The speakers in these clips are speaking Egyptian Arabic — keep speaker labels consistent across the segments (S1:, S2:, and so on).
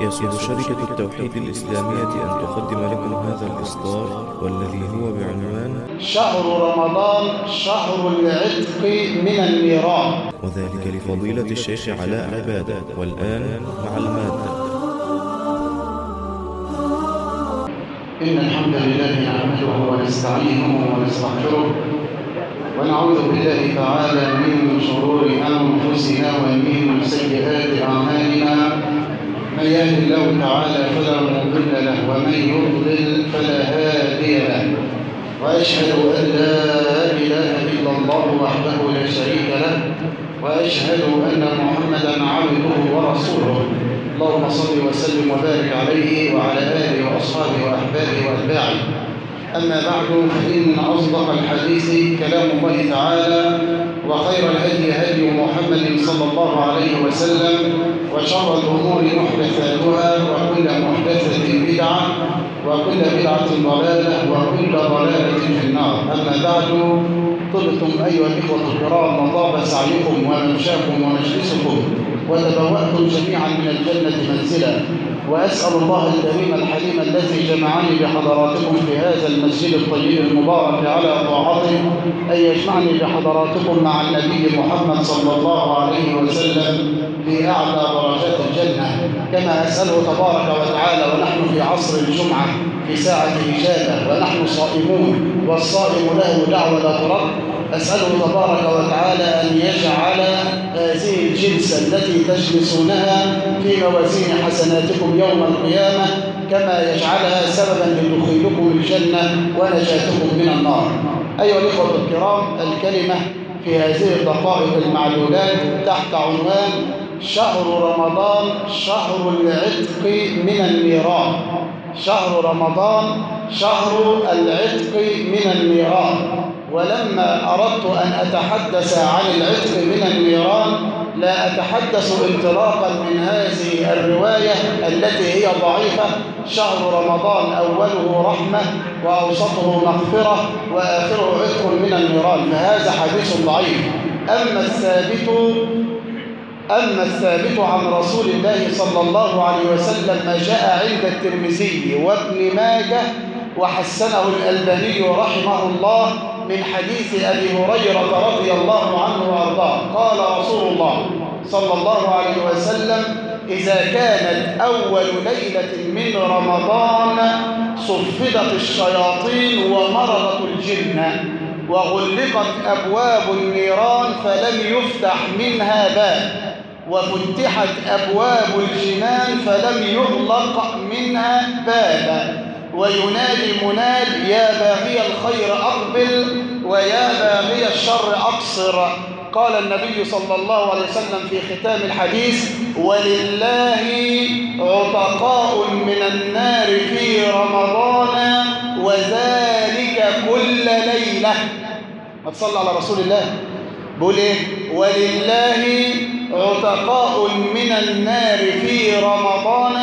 S1: يسر شركة التوحيد الإسلامية أن تقدم لكم هذا الإصدار والذي هو بعنوان
S2: شهر رمضان شهر العتق من النيران
S1: وذلك لفضيلة الشيخ علاء عبادة والآن مع المادة
S2: إن الحمد لله نحمده ونستعينه ونستغفره ونعوذ بالله تعالى من شرور أنفسنا ومن سيئات أعمالنا من يهد الله تعالى فلا مضل له ومن يضلل فلا هادي له وأشهد أن لا إله إلا الله وحده لا شريك له وأشهد أن محمدا عبده ورسوله اللهم صل وسلم وبارك عليه وعلى آله وأصحابه وأحبابه وأتباعه أما بعد فإن أصدق الحديث كلام الله تعالى وخير الهدي هدي محمد صلى الله عليه وسلم وشر الأمور محدثاتها وكل محدثة بدعة وكل بدعة ضلالة وكل ضلالة في النار أما بعد طبتم أيها الإخوة الكرام وطاب سعيكم وممشاكم ومجلسكم وتبوأتم جميعا من الجنة منزلا وأسأل الله الكريم الحليم الذي جمعني بحضراتكم في هذا المسجد الطيب المبارك على طاعته أن يجمعني بحضراتكم مع النبي محمد صلى الله عليه وسلم في أعلى درجات الجنة كما أسأله تبارك وتعالى ونحن في عصر الجمعة في ساعة إجابة ونحن صائمون والصائم له دعوة لا ترد أسأله تبارك وتعالى أن يجعل هذه الجلسة التي تجلسونها في موازين حسناتكم يوم القيامة كما يجعلها سببا لدخولكم الجنة ونجاتكم من النار أيها الإخوة الكرام الكلمة في هذه الدقائق المعلولات تحت عنوان شهر رمضان شهر العتق من النيران شهر رمضان شهر العتق من النيران ولما أردت أن أتحدث عن العتق من النيران لا أتحدث انطلاقا من هذه الرواية التي هي ضعيفة شهر رمضان أوله رحمة وأوسطه مغفرة وآخره عتق من النيران فهذا حديث ضعيف أما الثابت أما الثابت عن رسول الله صلى الله عليه وسلم ما جاء عند الترمذي وابن ماجه وحسنه الألباني رحمه الله من حديث أبي هريرة رضي الله عنه وأرضاه قال رسول الله صلى الله عليه وسلم إذا كانت أول ليلة من رمضان صفدت الشياطين ومرضت الجن وغلقت أبواب النيران فلم يفتح منها باب وفتحت أبواب الجنان فلم يغلق منها بابا وينادي مناد يا باغي الخير أقبل ويا باغي الشر أقصر قال النبي صلى الله عليه وسلم في ختام الحديث ولله عتقاء من النار في رمضان وذلك كل ليلة ما تصلى على رسول الله بقول ايه ولله عتقاء من النار في رمضان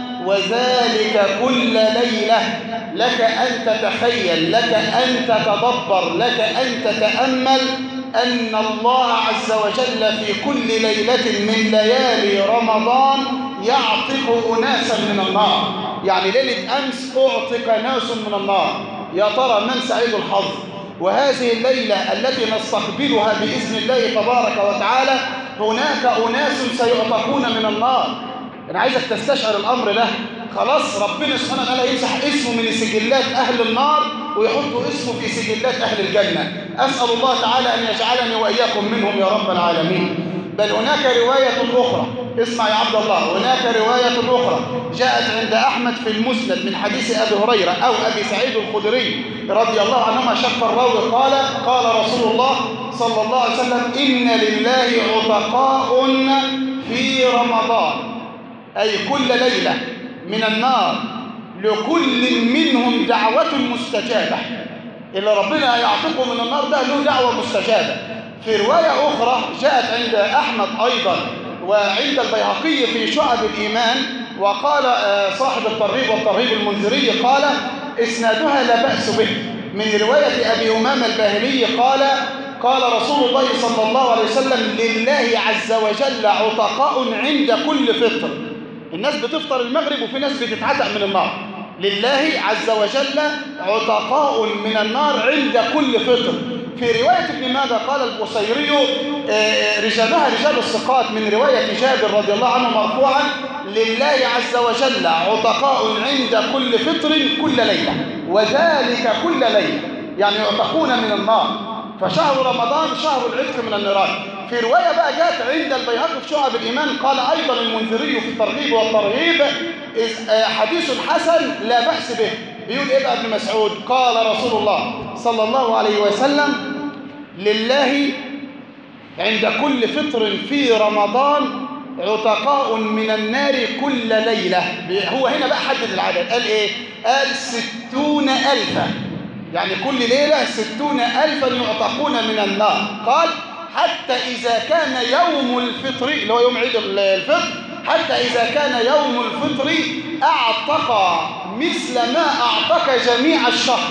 S2: وذلك كل ليلة لك أن تتخيل لك أن تتدبر لك أن تتأمل أن الله عز وجل في كل ليلة من ليالي رمضان يعتق أناسا من النار يعني ليلة أمس أعتق ناس من النار يا ترى من سعيد الحظ وهذه الليلة التي نستقبلها بإذن الله تبارك وتعالى هناك أناس سيعتقون من النار أنا عايزك تستشعر الأمر ده خلاص ربنا سبحانه وتعالى يمسح اسمه من سجلات أهل النار ويحط اسمه في سجلات أهل الجنة أسأل الله تعالى أن يجعلني وإياكم منهم يا رب العالمين بل هناك رواية أخرى اسمع يا عبد الله هناك رواية أخرى جاءت عند أحمد في المسند من حديث أبي هريرة أو أبي سعيد الخدري رضي الله عنهما شق الراوي قال قال رسول الله صلى الله عليه وسلم إن لله عتقاء في رمضان أي كل ليلة من النار لكل منهم دعوة مستجابة اللي ربنا يعتقه من النار ده له دعوة مستجابة في رواية أخرى جاءت عند أحمد أيضا وعند البيهقي في شعب الإيمان وقال صاحب الترغيب والترهيب المنذري قال إسنادها لا بأس به من رواية أبي أمام الباهلي قال قال رسول الله صلى الله عليه وسلم لله عز وجل عتقاء عند كل فطر الناس بتفطر المغرب وفي ناس بتتعتق من النار لله عز وجل عتقاء من النار عند كل فطر في رواية ابن ماجه قال البصيري رجالها رجال الثقات من رواية جابر رضي الله عنه مرفوعا لله عز وجل عتقاء عند كل فطر كل ليلة وذلك كل ليلة يعني يعتقون من النار فشهر رمضان شهر العتق من النيران في رواية بقى جاءت عند البيهقي في شعب الإيمان قال أيضا المنذري في الترغيب والترهيب حديث حسن لا بأس به بيقول إيه بقى ابن مسعود قال رسول الله صلى الله عليه وسلم لله عند كل فطر في رمضان عتقاء من النار كل ليلة هو هنا بقى حدد العدد قال إيه قال ستون ألفا يعني كل ليلة ستون ألفا يعتقون من النار قال حتى إذا كان يوم الفطر اللي هو يوم عيد الفطر حتى إذا كان يوم الفطر أعتق مثل ما أعتق جميع الشهر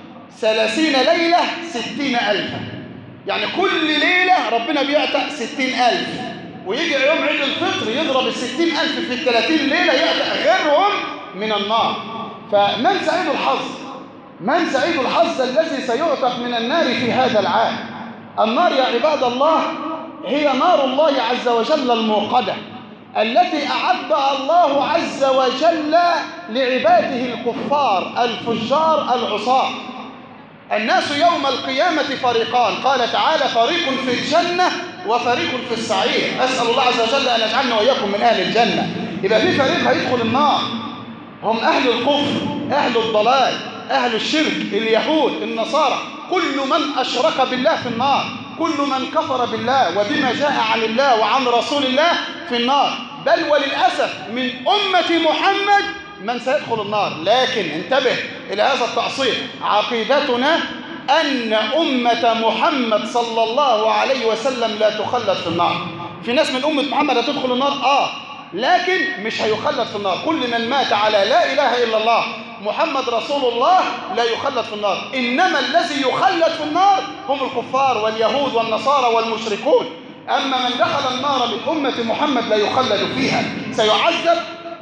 S2: ثلاثين ليلة ستين ألفا يعني كل ليلة ربنا بيعتق ستين ألف ويجي يوم عيد الفطر يضرب الستين ألف في الثلاثين ليلة يعتق غيرهم من النار فمن سعيد الحظ من سعيد الحظ الذي سيعتق من النار في هذا العام النار يا عباد الله هي نار الله عز وجل الموقدة التي أعدها الله عز وجل لعباده الكفار الفجار العصاة الناس يوم القيامة فريقان قال تعالى فريق في الجنة وفريق في السعير أسأل الله عز وجل أن يجعلنا وإياكم من أهل الجنة يبقى في فريق هيدخل النار هم أهل الكفر أهل الضلال أهل الشرك اليهود النصارى كل من أشرك بالله في النار كل من كفر بالله وبما جاء عن الله وعن رسول الله في النار بل وللأسف من أمة محمد من سيدخل النار لكن انتبه إلى هذا التأصيل عقيدتنا أن أمة محمد صلى الله عليه وسلم لا تخلد في النار في ناس من أمة محمد هتدخل النار آه لكن مش هيخلد في النار كل من مات على لا إله إلا الله محمد رسول الله لا يخلد في النار إنما الذي يخلد في النار هم الكفار واليهود والنصارى والمشركون أما من دخل النار من أمة محمد لا يخلد فيها سيعذب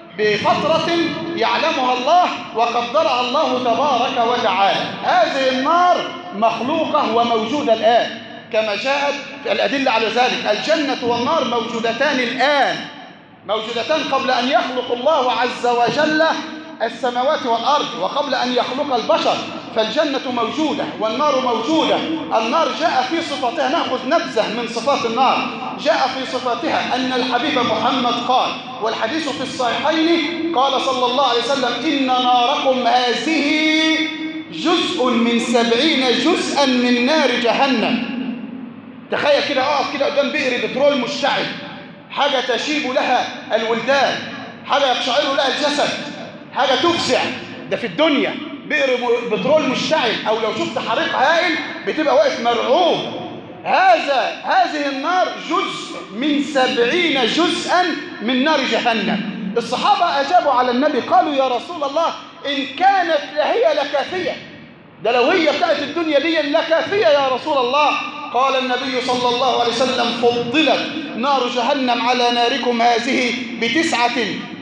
S2: بفترة يعلمها الله وقدرها الله تبارك وتعالى هذه النار مخلوقة وموجودة الآن كما جاءت في الأدلة على ذلك الجنة والنار موجودتان الآن موجودتان قبل أن يخلق الله عز وجل السماوات والأرض وقبل أن يخلق البشر فالجنة موجودة والنار موجودة النار جاء في صفاتها نأخذ نبذة من صفات النار جاء في صفاتها أن الحبيب محمد قال والحديث في الصحيحين قال صلى الله عليه وسلم إن ناركم هذه جزء من سبعين جزءا من نار جهنم تخيل كده اقف كده قدام بئر بترول مشتعل حاجة تشيب لها الولدان حاجة يقشعر لها الجسد حاجة تفزع ده في الدنيا بئر بترول مشتعل أو لو شفت حريق هائل بتبقى واقف مرعوب هذا هذه النار جزء من سبعين جزءا من نار جهنم الصحابة أجابوا على النبي قالوا يا رسول الله إن كانت لهي لكافية ده لو هي بتاعت الدنيا دي لكافية يا رسول الله قال النبي صلى الله عليه وسلم فضلت نار جهنم على ناركم هذه بتسعة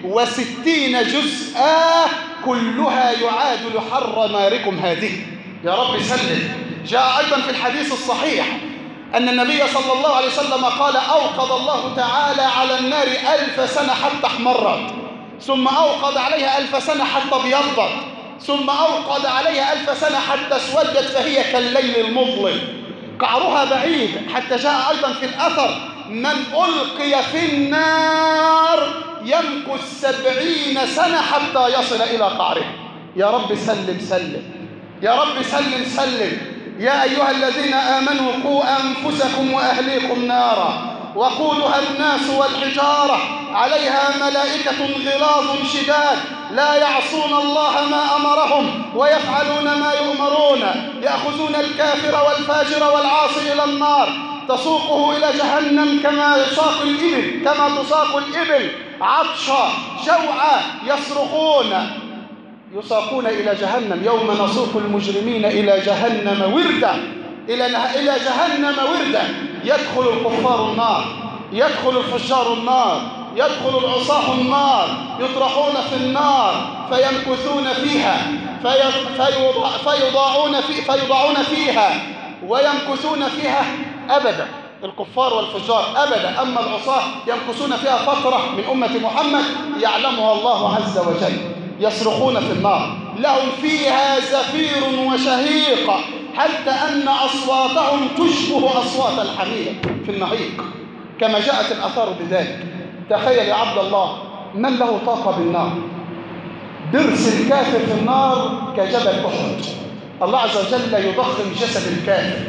S2: وستين جزءا كلها يعادل حر ناركم هذه يا رب سلم جاء أيضا في الحديث الصحيح أن النبي صلى الله عليه وسلم قال أوقد الله تعالى على النار ألف سنة حتى احمرت ثم أوقد عليها ألف سنة حتى ابيضت ثم أوقد عليها ألف سنة حتى اسودت فهي كالليل المظلم قعرها بعيد حتى جاء أيضا في الأثر من ألقي في النار يمكث سبعين سنة حتى يصل إلى قعرها يا رب سلم سلم يا رب سلم سلم يا أيها الذين آمنوا قوا أنفسكم وأهليكم نارا وقودها الناس والحجارة عليها ملائكة غلاظ شداد لا يعصون الله ما أمرهم ويفعلون ما يؤمرون يأخذون الكافر والفاجر والعاصي إلى النار تسوقه إلى جهنم كما يساق الإبل كما تساق الإبل عطشا جوعا يصرخون يساقون إلى جهنم يوم نسوق المجرمين إلى جهنم وردا إلى إلى جهنم وردا يدخل الكفار النار يدخل الفجار النار يدخل العصاة النار يطرحون في النار فيمكثون فيها في فيوضع فيوضعون, في فيوضعون فيها ويمكثون فيها أبدا الكفار والفجار أبدا أما العصاة يمكثون فيها فترة من أمة محمد يعلمها الله عز وجل يصرخون في النار لهم فيها زفير وشهيق حتى أن أصواتهم تشبه أصوات الحمير في النهيق كما جاءت الأثار بذلك تخيل يا عبد الله من له طاقة بالنار درس الكافر في النار كجبل أحد الله عز وجل يضخم جسد الكافر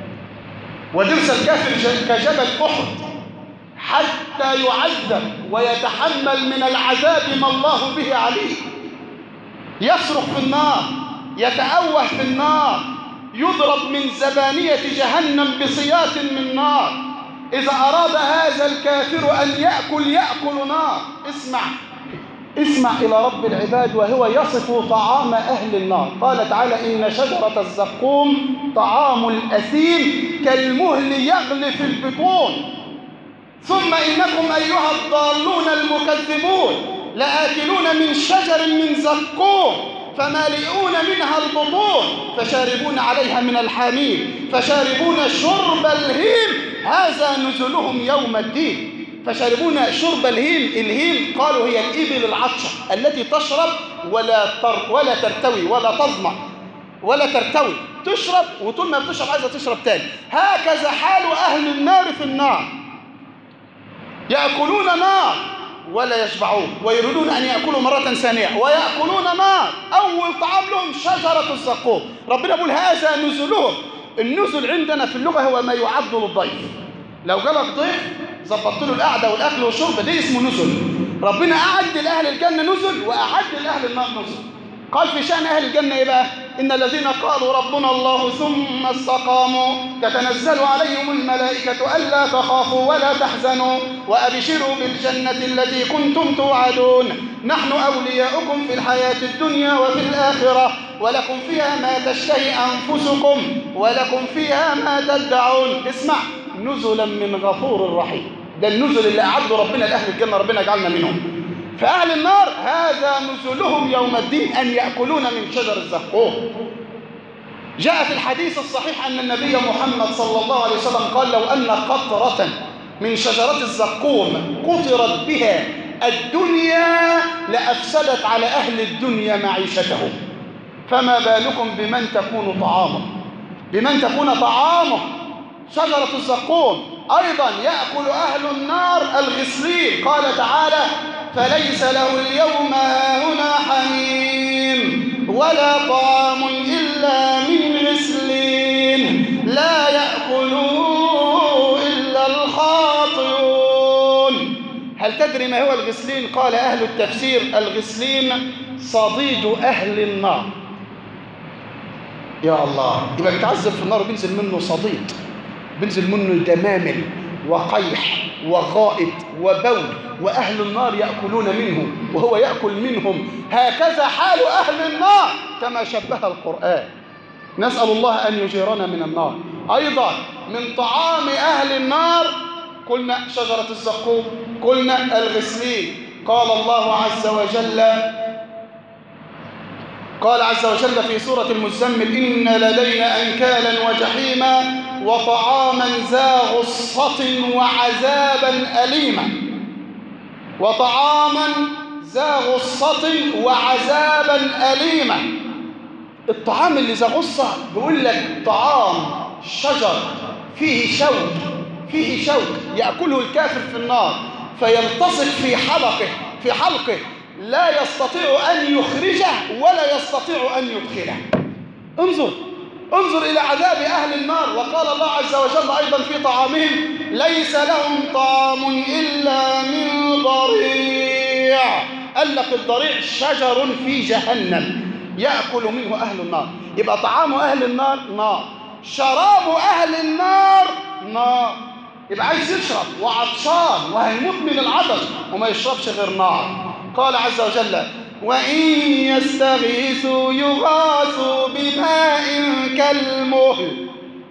S2: ودرس الكافر كجبل أحد حتى يعذب ويتحمل من العذاب ما الله به عليه يصرخ في النار يتأوه في النار يضرب من زبانية جهنم بصياط من نار إذا أراد هذا الكافر أن يأكل يأكل نار اسمع اسمع إلى رب العباد وهو يصف طعام أهل النار قال تعالى إن شجرة الزقوم طعام الأثيم كالمهل يغلي في البطون ثم إنكم أيها الضالون المكذبون لآكلون من شجر من زقوم فمالئون منها البطون فشاربون عليها من الحميم فشاربون شرب الهيم هذا نزلهم يوم الدين فشربون شرب الهيم الهيم قالوا هي الإبل العطشة التي تشرب ولا تر ولا ترتوي ولا تظمأ ولا ترتوي تشرب وطول ما بتشرب عايزة تشرب تاني هكذا حال أهل النار في النار يأكلون نار ولا يشبعون ويريدون أن يأكلوا مرة ثانية ويأكلون نار أول طعام لهم شجرة الزقوم ربنا يقول هذا نزلهم النزل عندنا في اللغة هو ما يعد للضيف لو جالك ضيف ظبطت له القعده والاكل والشرب ده اسمه نزل ربنا اعد لاهل الجنه نزل واعد لاهل النار نزل قال في شان اهل الجنه ايه بقى ان الذين قالوا ربنا الله ثم استقاموا تتنزل عليهم الملائكه الا تخافوا ولا تحزنوا وابشروا بالجنه التي كنتم توعدون نحن اولياؤكم في الحياه الدنيا وفي الاخره ولكم فيها ما تشتهي انفسكم ولكم فيها ما تدعون اسمع نزلا من غفور رحيم ده النزل اللي أعده ربنا لأهل الجنة ربنا يجعلنا منهم فأهل النار هذا نزلهم يوم الدين أن يأكلون من شجر الزقوم جاء في الحديث الصحيح أن النبي محمد صلى الله عليه وسلم قال لو أن قطرة من شجرة الزقوم قطرت بها الدنيا لأفسدت على أهل الدنيا معيشتهم فما بالكم بمن تكون طعامه بمن تكون طعامه شجرة الزقوم أيضا يأكل أهل النار الغسلين قال تعالى فليس له اليوم هنا حميم ولا طعام إلا من غسلين لا يأكله إلا الخاطئون هل تدري ما هو الغسلين قال أهل التفسير الغسلين صديد أهل النار يا الله يبقى بيتعذب في النار وبينزل منه صديد بينزل منه دمامل وقيح وغائط وبول وأهل النار يأكلون منه وهو يأكل منهم هكذا حال أهل النار كما شبه القرآن نسأل الله أن يجيرنا من النار أيضا من طعام أهل النار قلنا شجرة الزقوم قلنا الغسلين قال الله عز وجل قال عز وجل في سورة المزمل إن لدينا أنكالا وجحيما وطعاما ذا غصة وعذابا أليما وطعاما ذا غصة وعذابا أليما الطعام اللي ذا غصة بيقول لك طعام شجر فيه شوك فيه شوك يأكله الكافر في النار فيلتصق في حلقه في حلقه لا يستطيع أن يخرجه ولا يستطيع أن يدخله انظر انظر إلى عذاب أهل النار وقال الله عز وجل أيضا في طعامهم ليس لهم طعام إلا من ضريع قال لك الضريع شجر في جهنم يأكل منه أهل النار يبقى طعام أهل النار نار شراب أهل النار نار يبقى عايز يشرب وعطشان وهيموت من العطش وما يشربش غير نار قال عز وجل وإن يستغيثوا يغاثوا بماء كالمهل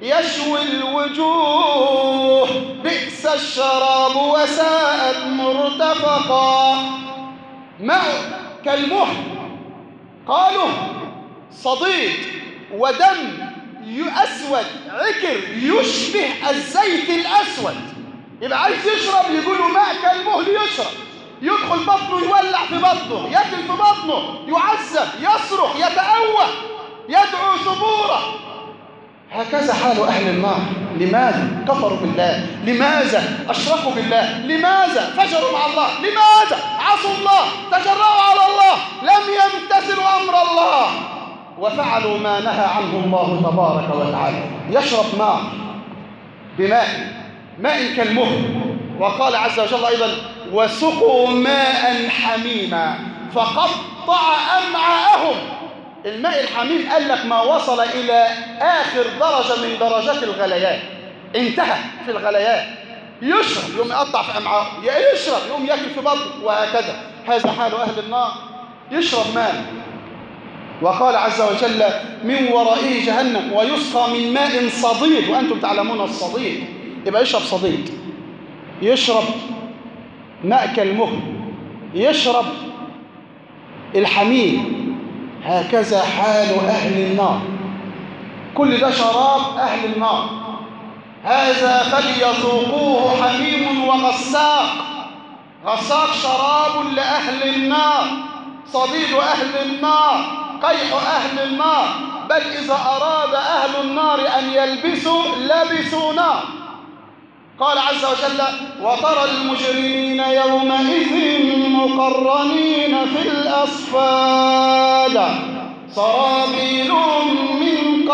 S2: يشوي الوجوه بئس الشراب وساءت مرتفقا ماء كالمهل قالوا صديد ودم أسود عكر يشبه الزيت الأسود يبقى عايز يشرب يقولوا ماء كالمهل يشرب يدخل بطنه يولع في بطنه ياكل في بطنه يعذب يصرخ يتأوه يدعو ثبورا هكذا حال أهل النار لماذا كفروا بالله لماذا أشركوا بالله لماذا فجروا مع الله لماذا عصوا الله تجرأوا على الله لم يمتثلوا أمر الله وفعلوا ما نهى عنه الله تبارك وتعالى يشرب ماء بماء ماء كالمهل وقال عز وجل أيضا وسقوا ماء حميما فقطع أمعاءهم الماء الحميم قال لك ما وصل إلى آخر درجة من درجات الغليان انتهى في الغليان يشرب يوم يقطع في أمعاءه يشرب يوم يأكل في بطنه وهكذا هذا حال أهل النار يشرب ماء وقال عز وجل من ورائه جهنم ويسقى من ماء صديد وأنتم تعلمون الصديد يبقى يشرب صديد يشرب ماء كالمهل يشرب الحميم هكذا حال أهل النار كل ده شراب أهل النار هذا فليذوقوه حميم وغساق غساق شراب لأهل النار صديد أهل النار قيح أهل النار بل إذا أراد أهل النار أن يلبسوا لبسوا نار قال عز وجل وترى المجرمين يومئذ مقرنين في الأصفاد سرابيل من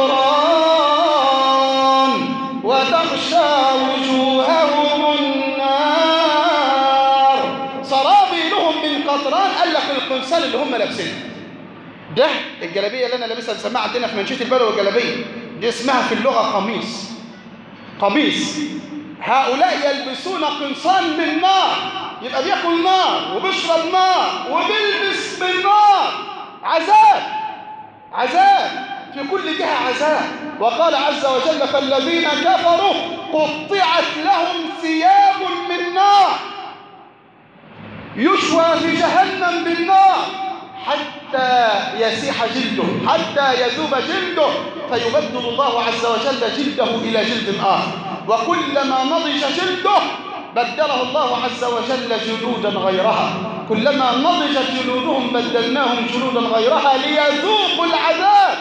S2: قطران وتخشى وجوههم النار سرابيلهم من قطران قال لك القمصان اللي هم لابسينها ده الجلابيه اللي انا لابسها بنسميها عندنا في منشيه البلوى الجلابيه دي اسمها في اللغه قميص قميص هؤلاء يلبسون قمصان من نار يبقى بياكل نار وبيشرب نار وبيلبس بالنار عذاب عذاب في كل جهة عذاب وقال عز وجل فالذين كفروا قطعت لهم ثياب من نار يشوى في جهنم بالنار حتى يسيح جلده حتى يذوب جلده فيبدل الله عز وجل جلده إلى جلد آخر وكلما نضج جلده بدله الله عز وجل جلودا غيرها كلما نضجت جلودهم بدلناهم جلودا غيرها ليذوقوا العذاب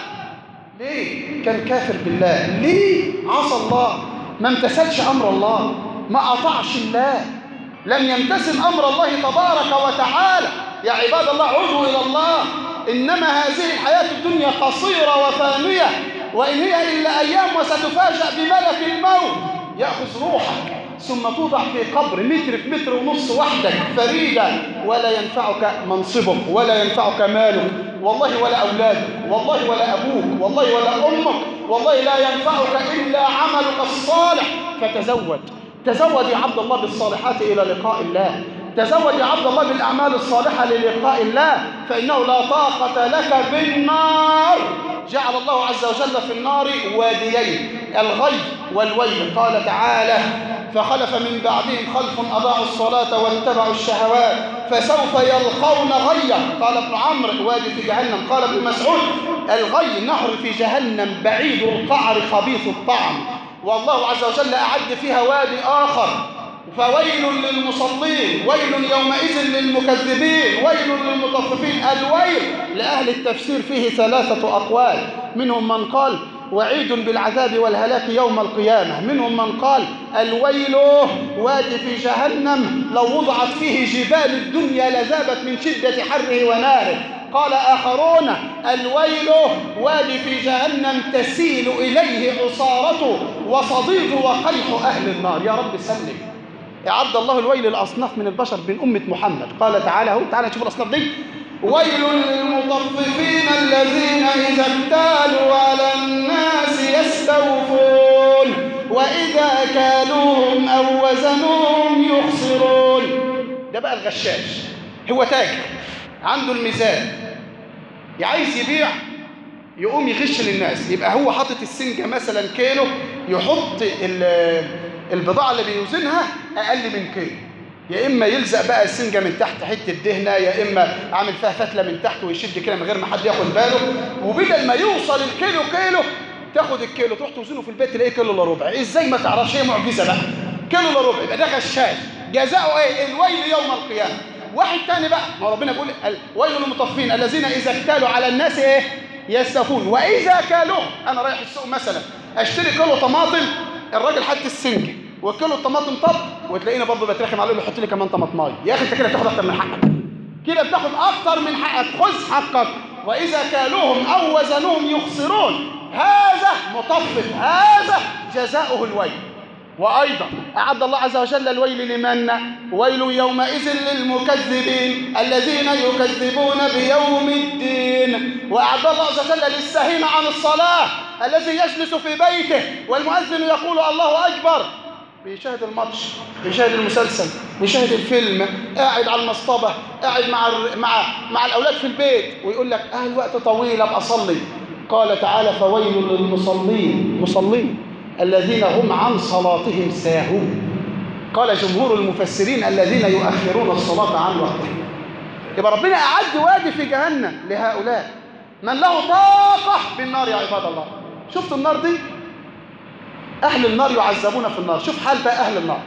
S2: ليه؟ كان كافر بالله ليه؟ عصى الله ما امتثلش أمر الله ما أطعش الله لم يمتثل أمر الله تبارك وتعالى يا عباد الله عودوا إلى الله إنما هذه الحياة الدنيا قصيرة وفانية وإن هي إلا أيام وستفاجأ بملك الموت يأخذ روحك ثم توضع في قبر متر في متر ونص وحدك فريدا ولا ينفعك منصبك ولا ينفعك مالك والله ولا أولادك والله ولا أبوك والله ولا أمك والله لا ينفعك إلا عملك الصالح فتزود تزود يا عبد الله بالصالحات إلى لقاء الله تزود يا عبد الله بالأعمال الصالحة للقاء الله فإنه لا طاقة لك بالنار جعل الله عز وجل في النار واديين الغي والويل قال تعالى فخلف من بعدهم خلف أضاعوا الصلاة واتبعوا الشهوات فسوف يلقون غيا قال ابن عمرو وادي في جهنم قال ابن مسعود الغي نهر في جهنم بعيد القعر خبيث الطعم والله عز وجل أعد فيها وادي آخر فويل للمصلين ويل يومئذ للمكذبين ويل للمطففين الويل لأهل التفسير فيه ثلاثة أقوال منهم من قال وعيد بالعذاب والهلاك يوم القيامة منهم من قال الويل وادي في جهنم لو وضعت فيه جبال الدنيا لذابت من شدة حره وناره قال آخرون الويل وادي في جهنم تسيل إليه عصارته وصديد وقيح أهل النار يا رب سلم أعد الله الويل الأصناف من البشر من أمة محمد قال تعالى هو تعالى نشوف الأصناف دي ويل للمطففين الذين إذا اكتالوا على الناس يستوفون وإذا كالوهم أو وزنوهم يخسرون ده بقى الغشاش هو تاجر عنده الميزان عايز يبيع يقوم يغش للناس يبقى هو حاطط السنجة مثلا كيلو يحط ال- البضاعة اللي بيوزنها أقل من كيلو يا إما يلزق بقى السنجة من تحت حتة دهنة يا إما عامل فيها فتلة من تحت ويشد كده من غير ما حد ياخد باله وبدل ما يوصل الكيلو كيلو تاخد الكيلو تروح توزنه في البيت تلاقيه كيلو الا ربع ازاي ما تعرفش هي معجزه بقى كيلو الا ربع يبقى ده غشاش جزاؤه ايه الويل يوم القيامه واحد تاني بقى ما ربنا بيقول الويل للمطففين الذين اذا اكتالوا على الناس ايه يستفون واذا كالوهم انا رايح السوق مثلا اشتري كيلو طماطم الراجل حط السنجه وكيلو الطماطم طب وتلاقيني برضه بترخم عليه يحط لي كمان طماطمايه يا اخي انت كده بتاخد اكتر من حقك كده بتاخد اكتر من حقك خذ حقك واذا كالوهم او وزنوهم يخسرون هذا مطفف هذا جزاؤه الويل وايضا اعد الله عز وجل الويل لمن ويل يومئذ للمكذبين الذين يكذبون بيوم الدين واعد الله عز وجل للسهيم عن الصلاه الذي يجلس في بيته والمؤذن يقول الله اكبر بيشاهد الماتش بيشاهد المسلسل بيشاهد الفيلم قاعد على المصطبة قاعد مع الر- مع مع الأولاد في البيت ويقول لك آه الوقت طويل أبقى أصلي قال تعالى فويل للمصلين مصلين الذين هم عن صلاتهم ساهون قال جمهور المفسرين الذين يؤخرون الصلاة عن وقتها يبقى ربنا أعد وادي في جهنم لهؤلاء من له طاقة بالنار يا عباد الله شفتوا النار دي أهل النار يعذبون في النار شوف حال بقى أهل النار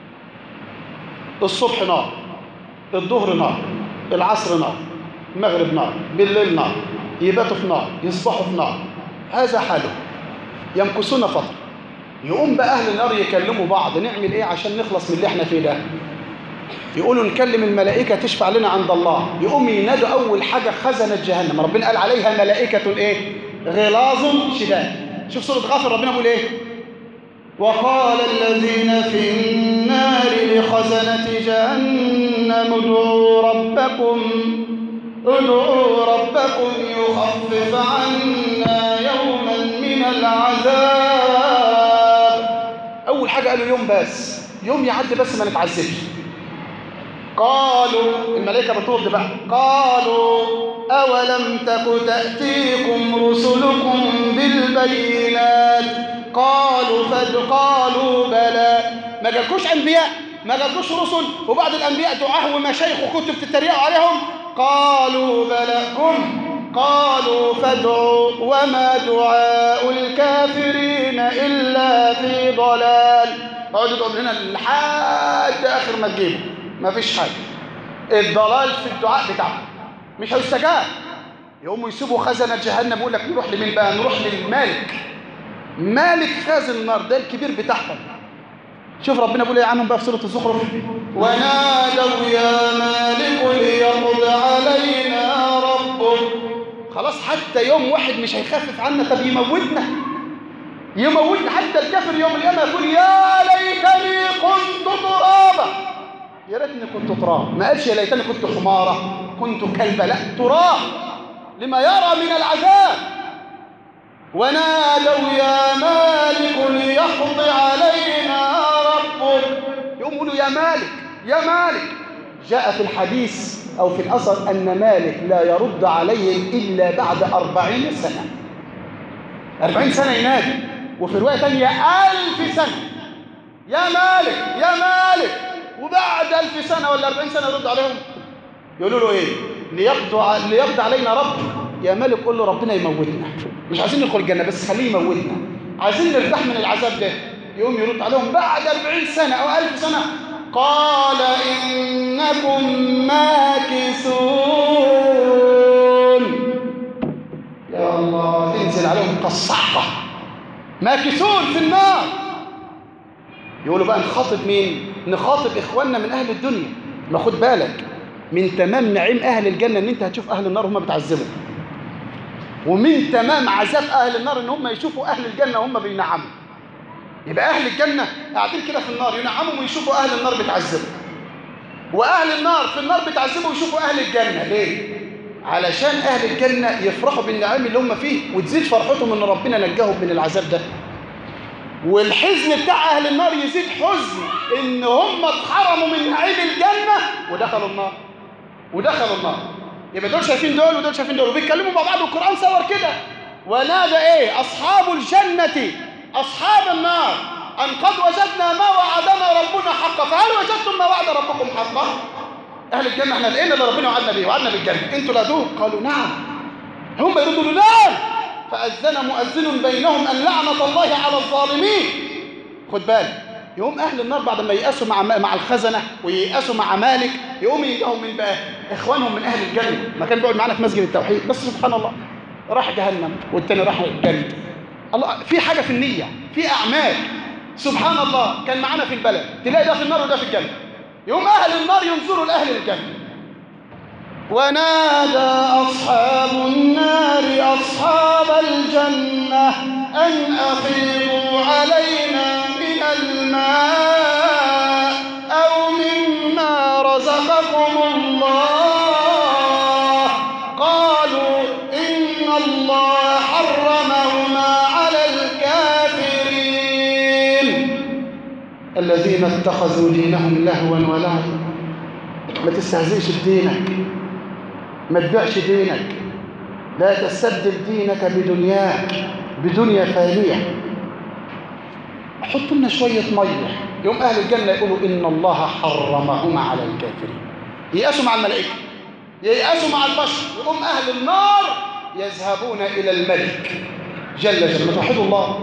S2: الصبح نار الظهر نار العصر نار المغرب نار بالليل نار يباتوا في نار يصبحوا في نار هذا حاله يمكثون فترة يقوم بقى أهل النار يكلموا بعض نعمل إيه عشان نخلص من اللي إحنا فيه ده يقولوا نكلم الملائكة تشفع لنا عند الله يقوم ينادوا أول حاجة خزنة جهنم ربنا قال عليها ملائكة إيه غلاظ شداد شوف سورة غافر ربنا بيقول إيه وقال الذين في النار لخزنة جهنم ادعوا ربكم ادعوا ربكم يخفف عنا يوما من العذاب أول حاجة قالوا يوم بس يوم يعدي بس ما نتعذبش قالوا الملائكة بترد بقى قالوا أولم تك تأتيكم رسلكم بالبينات قالوا فد قالوا بلى ما جالكوش أنبياء ما جالكوش رسل وبعض الأنبياء دعاه ومشايخ وكتب تتريقوا عليهم قالوا بلى كم قالوا فادعوا وما دعاء الكافرين إلا في ضلال اقعدوا تقول هنا لحد آخر ما تجيبوا ما فيش حاجة الضلال في الدعاء بتاعهم مش هيستجاب يقوموا يسيبوا خزنة جهنم يقول لك نروح لمين بقى نروح للمالك مالك خازن النار ده الكبير بتاعهم شوف ربنا بيقول ايه عنهم بقى في سورة الزخرف ونادوا يا مالك ليقض علينا ربك خلاص حتى يوم واحد مش هيخفف عنا طب يموتنا يموتنا حتى الكافر يوم القيامة يقول يا ليتني كنت ترابا يا ريتني كنت تراب ما قالش يا ليتني كنت حمارة كنت كلبة لا تراب لما يرى من العذاب ونادوا يا مالك ليقض علينا ربك يقوم يقولوا يا مالك يا مالك جاء في الحديث أو في الأثر أن مالك لا يرد عليهم إلا بعد أربعين سنة أربعين سنة ينادي وفي رواية تانية ألف سنة يا مالك يا مالك وبعد ألف سنة ولا أربعين سنة يرد عليهم يقولوا له إيه ليقضي ع- ليقضي علينا ربك يا مالك قول له ربنا يموتنا مش عايزين ندخل الجنة بس خليه يموتنا عايزين نرتاح من العذاب ده يقوم يرد عليهم بعد أربعين سنة أو ألف سنة قال إنكم ماكثون يا الله تنزل عليهم كالصعقة ماكثون في النار يقولوا بقى نخاطب مين نخاطب إخواننا من أهل الدنيا ما خد بالك من تمام نعيم أهل الجنة إن أنت هتشوف أهل النار هم بتعذبوا ومن تمام عذاب أهل النار إن هم يشوفوا أهل الجنة وهم بينعموا يبقى أهل الجنة قاعدين كده في النار ينعموا ويشوفوا أهل النار بتعذبوا وأهل النار في النار بتعذبوا ويشوفوا أهل الجنة ليه؟ علشان أهل الجنة يفرحوا بالنعيم اللي هم فيه وتزيد فرحتهم إن ربنا نجاهم من العذاب ده والحزن بتاع أهل النار يزيد حزن إن هم اتحرموا من نعيم الجنة ودخلوا النار ودخلوا النار يبقى دول شايفين دول ودول شايفين دول وبيتكلموا مع بعض والقرآن صور كده ونادى ايه اصحاب الجنة اصحاب النار ان قد وجدنا ما وعدنا ربنا حقا فهل وجدتم ما وعد ربكم حقا اهل الجنة احنا لقينا اللي ربنا وعدنا بيه وعدنا بالجنة انتوا لقيتوه قالوا نعم هم يردوا له نعم فأذن مؤذن بينهم أن لعنة الله على الظالمين خد بالك يقوم أهل النار بعد ما ييأسوا مع مع الخزنة وييأسوا مع مالك يقوم يجيهم من بقى إخوانهم من أهل الجنة ما كان بيقعد معانا في مسجد التوحيد بس سبحان الله راح جهنم والتاني راح الجنة الله في حاجة في النية في أعمال سبحان الله كان معانا في البلد تلاقي ده في النار وده في الجنة يقوم أهل النار ينظروا لأهل الجنة ونادى أصحاب النار أصحاب الجنة أن أفيضوا علينا من الماء أو مما رزقكم الله قالوا إن الله حرمهما على الكافرين الذين اتخذوا دينهم لهوا ولعبا ما تستهزئش بدينك ما تبيعش دينك لا تستبدل دينك بدنياك بدنيا فانية حطوا لنا شوية مية يوم أهل الجنة يقولوا إن الله حرمهما على الكافرين ييأسوا مع الملائكة ييأسوا مع البشر يقوم أهل النار يذهبون إلى الملك جل جلاله توحدوا الله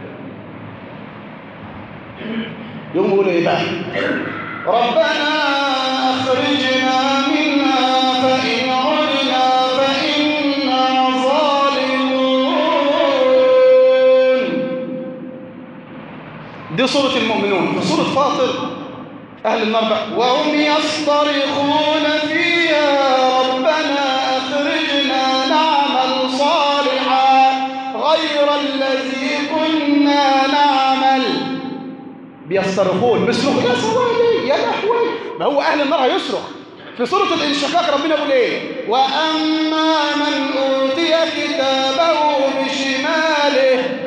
S2: يقوم يقولوا إيه بقى ربنا أخرجنا منها فإن عدنا فإنا ظالمون دي سورة المؤمنون في سورة فاطر أهل النار بقى وهم يصطرخون فيها ربنا أخرجنا نعمل صالحا غير الذي كنا نعمل بيصرخون بيصرخوا يا سوادي يا لهوي ما هو اهل النار هيصرخ في سوره الانشقاق ربنا بيقول ايه واما من اوتي كتابه بشماله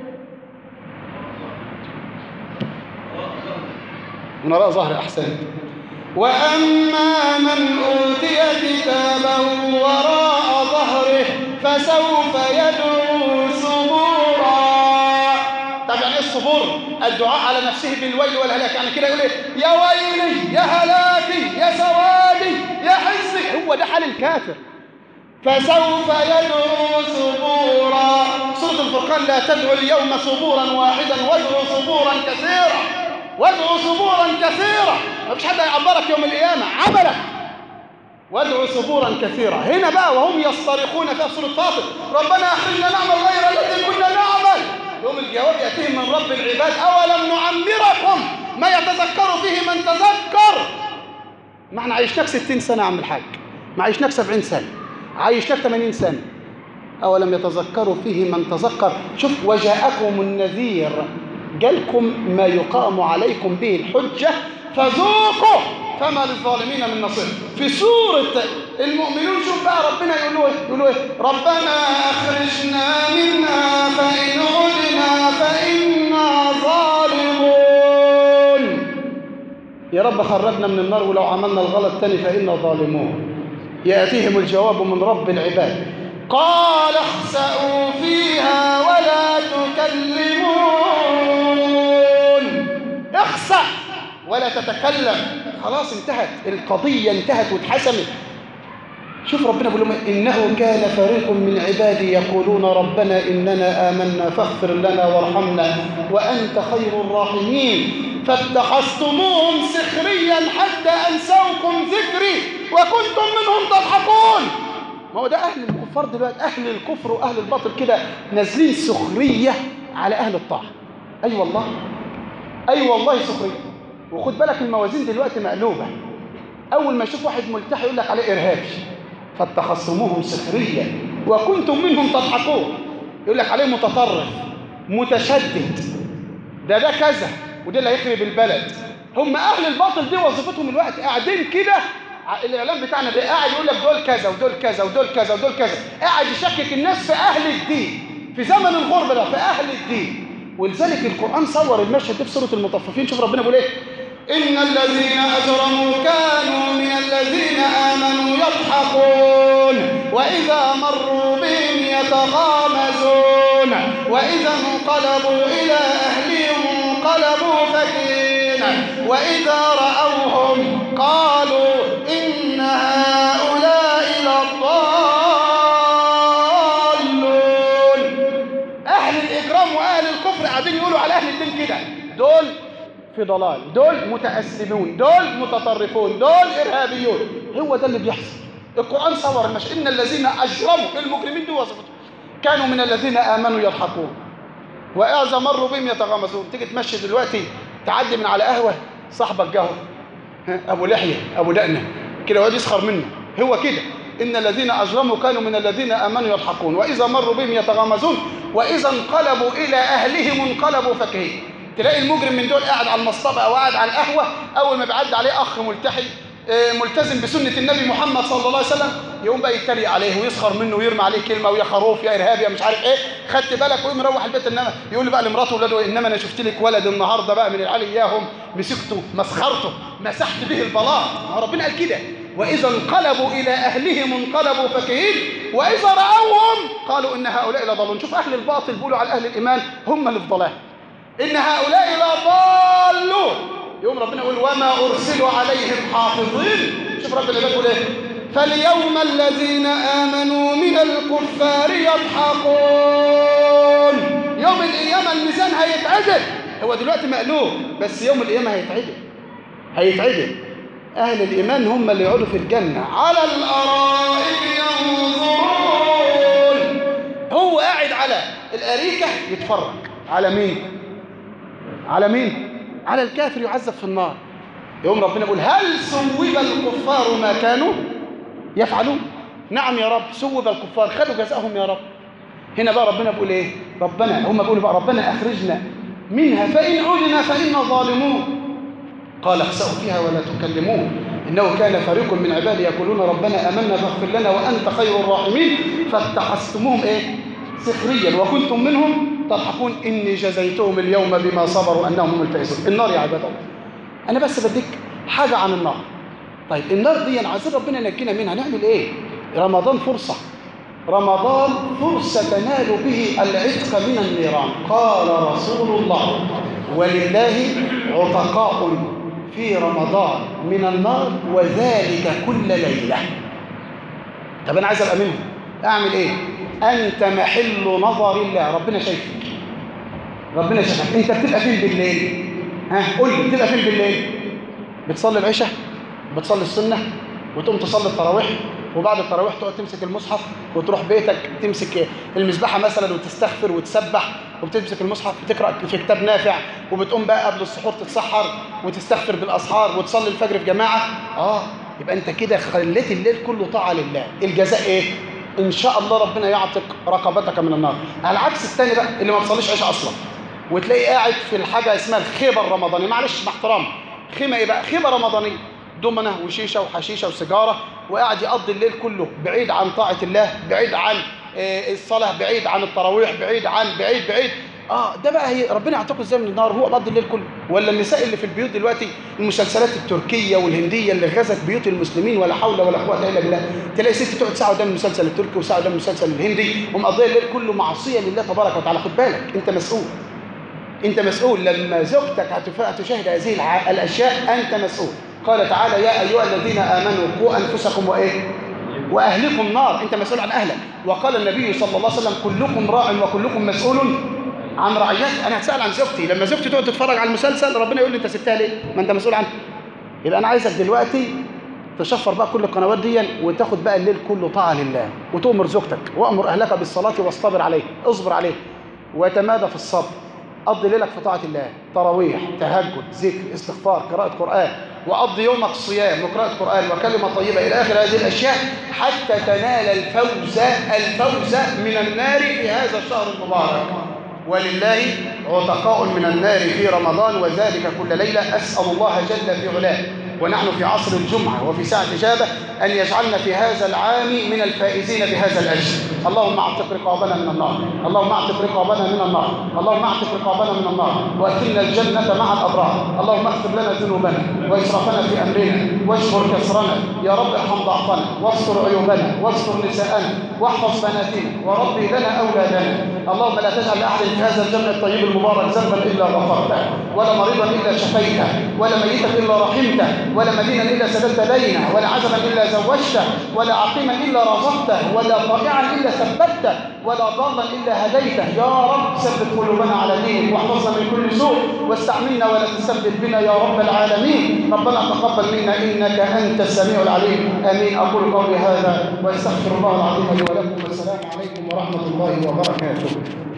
S2: من وراء ظهر احسن واما من اوتي كتابه وراء ظهره فسوف يدعو ثبورا طب يعني ايه الصبور الدعاء على نفسه بالويل والهلاك يعني كده يقول ايه يا ويلي يا هلاكي يا سوادي يا حزني هو ده حال الكافر فسوف يدعو ثبورا سورة الفرقان لا تدعو اليوم ثبورا واحدا وادعو ثبورا كثيرا وادعو ثبورا كثيرا ما فيش حد هيعبرك يوم القيامة عملك وادعو ثبورا كثيرا هنا بقى وهم يصطرخون في سورة فاطر ربنا اخرجنا نعمل غير الذي كنا نعمل يوم الجواب يأتيهم من رب العباد أولم نعمركم ما يتذكر فيه من تذكر ما احنا عايشناك 60 سنة يا عم الحاج ما عايشناك 70 سنة عايشناك 80 سنة أولم يتذكروا فيه من تذكر شوف وجاءكم النذير جالكم ما يقام عليكم به الحجة فذوقوا فما للظالمين من نصير في سورة المؤمنون شوف بقى ربنا يقولوا ايه يقولوا ايه ربنا اخرجنا منها فإن عدنا فإنا ظالمون يا رب خرجنا من النار ولو عملنا الغلط تاني فإنا ظالمون يأتيهم الجواب من رب العباد قال اخسأوا فيها ولا تكلمون اخسأ ولا تتكلم خلاص انتهت القضية انتهت واتحسمت شوف ربنا بيقول لهم إنه كان فريق من عبادي يقولون ربنا إننا آمنا فاغفر لنا وارحمنا وأنت خير الراحمين فاتخذتموهم سخريا حتى أنسوكم ذكري وكنتم منهم تضحكون ما هو ده أهل الكفار دلوقتي أهل الكفر وأهل الباطل كده نازلين سخرية على أهل الطاعة أي أيوة والله أي أيوة والله سخرية وخد بالك الموازين دلوقتي مقلوبة أول ما يشوف واحد ملتحي يقول لك عليه إرهابي فاتخصموهم سخريا وكنتم منهم تضحكون يقول لك عليه متطرف متشدد ده ده كذا وده اللي هيخرب البلد هم أهل الباطل دي وظيفتهم الوقت قاعدين كده الإعلام بتاعنا ده قاعد يقول لك دول كذا ودول كذا ودول كذا ودول كذا قاعد يشكك الناس في أهل الدين في زمن الغربة ده في أهل الدين ولذلك القرآن صور المشهد ده في سورة المطففين شوف ربنا بيقول ايه إن الذين أجرموا كانوا من الذين آمنوا يضحكون وإذا مروا بهم يتغامزون وإذا انقلبوا إلى أهلهم انقلبوا فكين وإذا رأوهم قالوا إن هؤلاء لضالون أهل الإكرام وأهل الكفر قاعدين يقولوا على أهل الدين كده دول في ضلال دول متأسلمون دول متطرفون دول إرهابيون هو ده اللي بيحصل القرآن صور المش إن الذين أجرموا المجرمين دول وصفتهم كانوا من الذين آمنوا يضحكون وإذا مروا بهم يتغامزون تيجي تمشي دلوقتي تعدي من على قهوة صاحبك جهو أبو لحية أبو دقنة كده يقعد يسخر منه هو كده إن الذين أجرموا كانوا من الذين آمنوا يضحكون وإذا مروا بهم يتغامزون وإذا انقلبوا إلى أهلهم انقلبوا فكهين تلاقي المجرم من دول قاعد على المصطبة أو قاعد على القهوة أول ما بيعدي عليه أخ ملتحي ملتزم بسنة النبي محمد صلى الله عليه وسلم يقوم بقى يتريق عليه ويسخر منه ويرمي عليه كلمة ويا خروف يا إرهاب يا مش عارف إيه خدت بالك ويقوم يروح البيت إنما يقول بقى لمراته ولاده إنما أنا شفت لك ولد النهاردة بقى من العيال إياهم مسكته مسخرته مسحت به البلاط ما ربنا قال كده وإذا انقلبوا إلى أهلهم انقلبوا فكهين وإذا رأوهم قالوا إن هؤلاء لضالون شوف أهل الباطل بيقولوا على أهل الإيمان هم اللي في ضلال إن هؤلاء لضالون يوم ربنا يقول وما أرسلوا عليهم حافظين شوف ربنا بيقول إيه فاليوم الذين آمنوا من الكفار يضحكون يوم القيامة الميزان هيتعدل هو دلوقتي مقلوب بس يوم القيامة هيتعدل هيتعدل أهل الإيمان هم اللي يقعدوا في الجنة على الأرائك ينظرون هو قاعد على الأريكة يتفرج على مين على مين على الكافر يعذب في النار يوم ربنا يقول هل سوب الكفار ما كانوا يفعلون نعم يا رب سوب الكفار خدوا جزاءهم يا رب هنا بقى ربنا بيقول ايه ربنا هم بيقولوا بقى ربنا اخرجنا منها فان عدنا فانا ظالمون قال اخسأوا فيها ولا تكلمون انه كان فريق من عبادي يقولون ربنا امنا فاغفر لنا وانت خير الراحمين فاتخذتموهم ايه سخريا وكنتم منهم تضحكون إني جزيتهم اليوم بما صبروا أنهم هم الفائزون النار يا عباد الله أنا بس بديك حاجة عن النار طيب النار دي عايزين ربنا ينجينا منها نعمل إيه رمضان فرصة رمضان فرصة تنال به العتق من النيران قال رسول الله ولله عتقاء في رمضان من النار وذلك كل ليلة طب أنا عايز أبقى منهم أعمل إيه أنت محل نظر الله ربنا شايفك ربنا شايفك أنت بتبقى فين بالليل ها قول لي بتبقى فين بالليل بتصلي العشاء بتصلي السنة وتقوم تصلي التراويح وبعد التراويح تقعد تمسك المصحف وتروح بيتك تمسك المسبحة مثلا وتستغفر وتسبح وبتمسك المصحف وتقرأ في كتاب نافع وبتقوم بقى قبل السحور تتسحر وتستغفر بالأسحار وتصلي الفجر في جماعة آه يبقى أنت كده خليت الليل كله طاعة لله الجزاء إيه؟ ان شاء الله ربنا يعتق رقبتك من النار على عكس الثاني بقى اللي ما بيصليش عشاء اصلا وتلاقيه قاعد في الحاجه اسمها الخيبه الرمضانيه معلش مع احترام خيمه ايه بقى خيبه رمضانيه دومنه وشيشه وحشيشه وسيجاره وقاعد يقضي الليل كله بعيد عن طاعه الله بعيد عن الصلاه بعيد عن التراويح بعيد عن بعيد بعيد اه ده بقى هي ربنا يعتقه ازاي من النار هو قضى الليل كله ولا النساء اللي في البيوت دلوقتي المسلسلات التركيه والهنديه اللي غزت بيوت المسلمين ولا حول ولا قوه الا بالله تلاقي ست تقعد ساعه قدام المسلسل التركي وساعه قدام المسلسل الهندي ومقضيه الليل كله معصيه لله تبارك وتعالى خد بالك انت مسؤول انت مسؤول لما زوجتك هتشاهد هذه الاشياء انت مسؤول قال تعالى يا ايها الذين امنوا قوا انفسكم وايه واهلكم نار انت مسؤول عن اهلك وقال النبي صلى الله عليه وسلم كلكم راع وكلكم مسؤول عن رعيتي انا هتسال عن زوجتي لما زوجتي تقعد تتفرج على المسلسل ربنا يقول لي انت سبتها ليه ما انت مسؤول عنها يبقى انا عايزك دلوقتي تشفر بقى كل القنوات دي وتاخد بقى الليل كله طاعه لله وتؤمر زوجتك وامر اهلك بالصلاه واصطبر عليه اصبر عليه وتمادى في الصبر قضي ليلك في طاعه الله تراويح تهجد ذكر استغفار قراءه قران وقضي يومك صيام وقراءة قرآن وكلمة طيبة إلى آخر هذه الأشياء حتى تنال الفوز الفوز من النار في هذا الشهر المبارك ولله عتقاء من النار في رمضان وذلك كل ليلة أسأل الله جل في علاه ونحن في عصر الجمعة وفي ساعة إجابة أن يجعلنا في هذا العام من الفائزين بهذا الأجر اللهم اعتق رقابنا من النار اللهم اعتق رقابنا من النار اللهم اعتق رقابنا من النار وأدخلنا الجنة مع الأبرار اللهم اغفر لنا ذنوبنا وإسرافنا في أمرنا واجبر كسرنا يا رب ارحم ضعفنا واستر عيوبنا واستر نساءنا واحفظ بناتنا وربي لنا أولادنا اللهم لا تجعل لاحد في هذا الجمع الطيب المبارك ذنبا الا غفرته ولا مريضا الا شفيته ولا ميتا الا رحمته ولا مدينا الا سددت دينه ولا عزبا الا زوجته ولا عقيما الا رزقته ولا طائعا الا ثبته ولا ضالا الا هديته يا رب ثبت قلوبنا على دينك واحفظنا من كل سوء واستعملنا ولا تثبت بنا يا رب العالمين ربنا تقبل منا انك انت السميع العليم امين اقول قولي هذا واستغفر الله العظيم لي ولكم والسلام عليكم ورحمه الله وبركاته